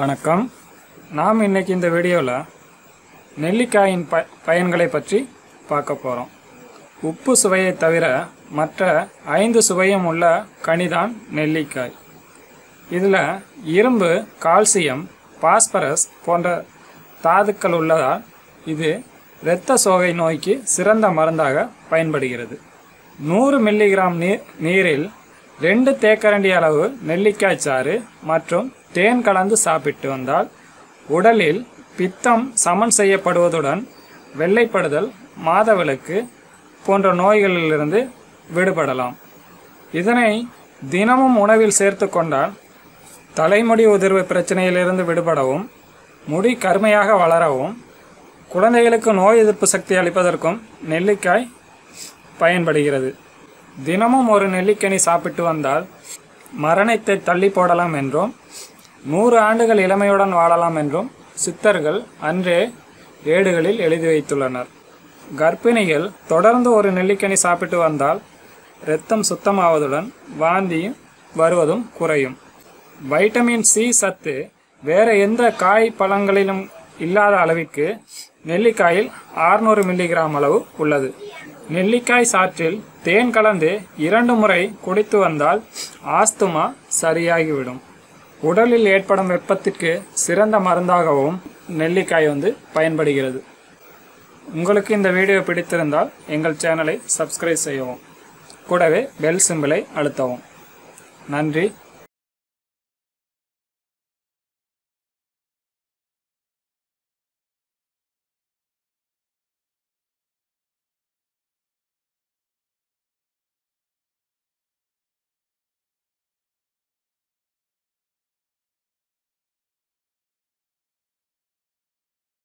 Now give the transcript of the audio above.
வணக்கம் நாம் இன்னைக்கு இந்த வீடியோவில் நெல்லிக்காயின் ப பயன்களை பற்றி பார்க்க போகிறோம் உப்பு சுவையை தவிர மற்ற ஐந்து சுவையும் உள்ள கனிதான் நெல்லிக்காய் இதில் இரும்பு கால்சியம் பாஸ்பரஸ் போன்ற தாதுக்கள் உள்ளதால் இது இரத்த சோகை நோய்க்கு சிறந்த மருந்தாக பயன்படுகிறது நூறு மில்லிகிராம் நீர் நீரில் ரெண்டு தேக்கரண்டி அளவு நெல்லிக்காய் சாறு மற்றும் தேன் கலந்து சாப்பிட்டு வந்தால் உடலில் பித்தம் சமன் செய்யப்படுவதுடன் வெள்ளைப்படுதல் மாதவிலக்கு போன்ற நோய்களிலிருந்து விடுபடலாம் இதனை தினமும் உணவில் சேர்த்து கொண்டால் தலைமுடி உதிர்வு பிரச்சனையிலிருந்து விடுபடவும் முடி கருமையாக வளரவும் குழந்தைகளுக்கு நோய் எதிர்ப்பு சக்தி அளிப்பதற்கும் நெல்லிக்காய் பயன்படுகிறது தினமும் ஒரு நெல்லிக்கனி சாப்பிட்டு வந்தால் மரணத்தை தள்ளி போடலாம் என்றும் நூறு ஆண்டுகள் இளமையுடன் வாழலாம் என்றும் சித்தர்கள் அன்றே ஏடுகளில் எழுதி வைத்துள்ளனர் கர்ப்பிணிகள் தொடர்ந்து ஒரு நெல்லிக்கனி சாப்பிட்டு வந்தால் இரத்தம் சுத்தமாவதுடன் வாந்தியும் வருவதும் குறையும் வைட்டமின் சி சத்து வேற எந்த காய் பழங்களிலும் இல்லாத அளவிற்கு நெல்லிக்காயில் 600 மில்லிகிராம் அளவு உள்ளது நெல்லிக்காய் சாற்றில் தேன் கலந்து இரண்டு முறை குடித்து வந்தால் ஆஸ்துமா சரியாகிவிடும் உடலில் ஏற்படும் வெப்பத்திற்கு சிறந்த மருந்தாகவும் நெல்லிக்காய் வந்து பயன்படுகிறது உங்களுக்கு இந்த வீடியோ பிடித்திருந்தால் எங்கள் சேனலை சப்ஸ்கிரைப் செய்யவும் கூடவே பெல் சிம்பிளை அழுத்தவும் நன்றி